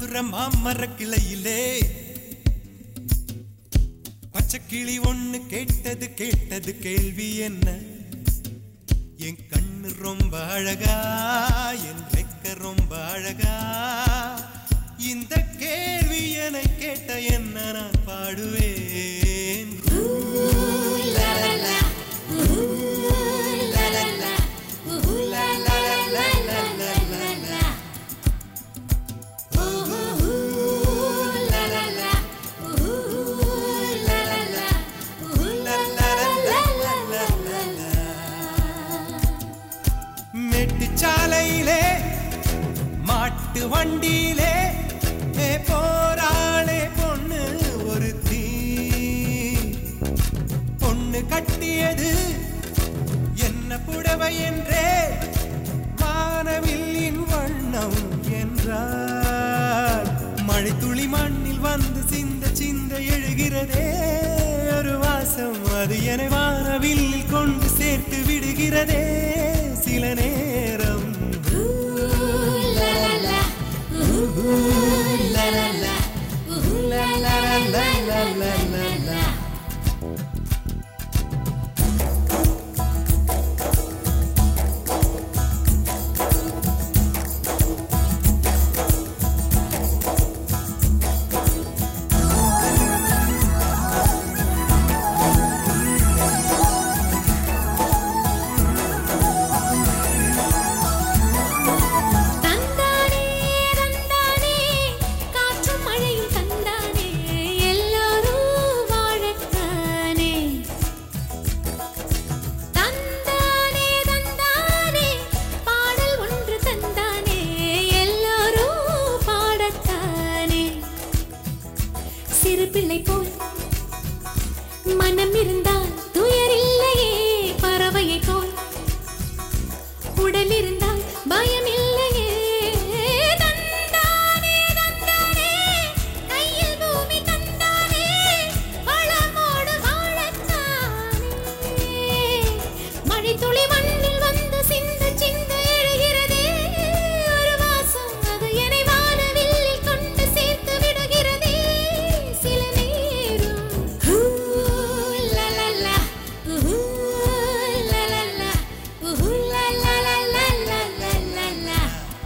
மதுர மாமர கிளையிலே பச்சைக்கிளி ஒண்ணு கேட்டது கேட்டது கேள்வி என்ன என் கண்ணு ரொம்ப அழகா என் வெக்க ரொம்ப அழகா இந்த கேள்வி என கேட்ட என்ன நான் பாடுவேன் மெட்டுச்சாலையிலே மாட்டு வண்டியிலே ஏ போராளே பொண்ணு ஒரு தீ பொண்ணு கட்டியது என்ன புடவை என்றே வானவில்லின் வண்ணம் என்றார் மழை துளி மண்ணில் வந்து சிந்த சிந்த எழுகிறதே ஒரு வாசம் அது என வானவில்லில் கொண்டு சேர்த்து விடுகிறதே சில நேரம் தந்தானே தந்தானே காற்றும் மழையும் தந்தானே எல்லாரும் வாழத்தானே தந்தானே தந்தானே பாடல் ஒன்று தந்தானே எல்லாரும் பாடத்தானே சிறு பிள்ளை போல் மனம் இருந்தால் துயர் இல்லையே பறவையை போல் உடல் இருந்தால் பயம் இல்லையே தந்தானே தந்தானே கையில் பூமி தந்தானே வளமோடு வாழத்தானே மழை துளி மண்ணில் வந்து சிந்த சிந்த எழுகிறதே ஒரு வாசம் அது என்னை வானவில்லில் கொண்டு சேர்த்து விடுகிறதே சில நேரம் ஹூ, லலலா, உஹூ, லலலா, உஹூ, லலலலலலலலா.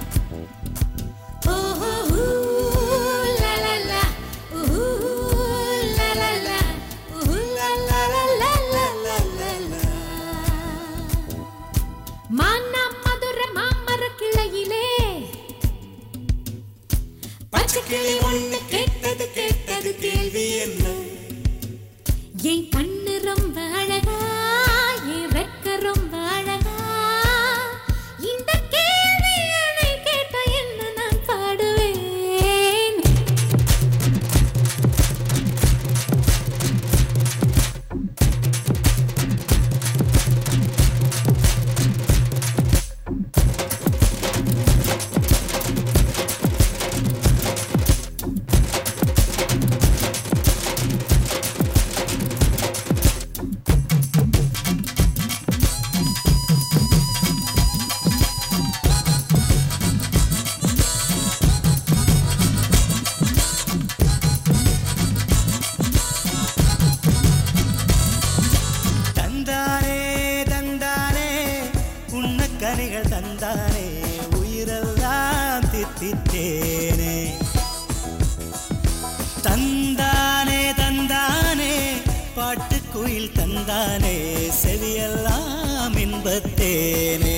ஓஹோ, ஹூ, லலலா, உஹூ, லலலா, உஹூ, லலலலலலலா. மானா மதுர மாமர கிளையிலே பச்சைக்கிளி ஒண்ணு கேட்டது கேட்டது கேள்வி என்ன என் கண்ணு ரொம்ப அழகா என் ரெக்க ரொம்ப அழகா இந்த கேள்வி என்னை கேட்ட என்ன நான் பாடுவேன் தந்தானே தந்தானே உண்ணக்கனிகள் தந்தானே உயிரெல்லாம் தித்தித்தேனே தந்தானே தந்தானே பாட்டுக்குயில் தந்தானே செவியெல்லாம் இன்பத்தேனே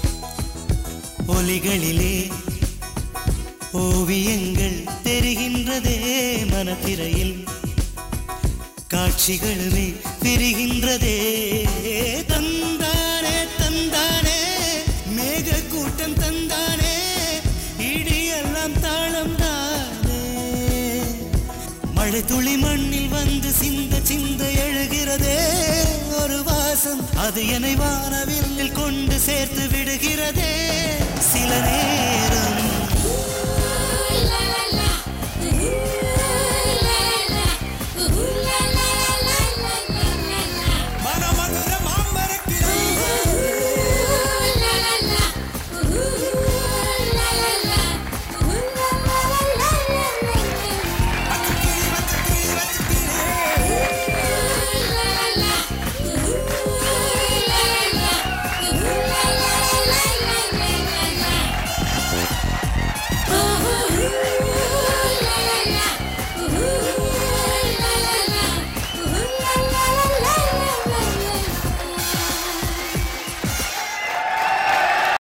ஒலிகளிலே ஓவியங்கள் தெரிகின்றதே மனத்திரையில் காட்சிகளுமே விரிகின்றதே தந்தானே தந்தானே மேக கூட்டம் தந்தானே இடியெல்லாம் தாளம் தானே மழை துளி மண்ணில் வந்து சிந்த சிந்த எழுகிறதே ஒரு வாசம் அது என்னை வானவில்லில் கொண்டு சேர்த்து விடுகிறதே சில நேரம்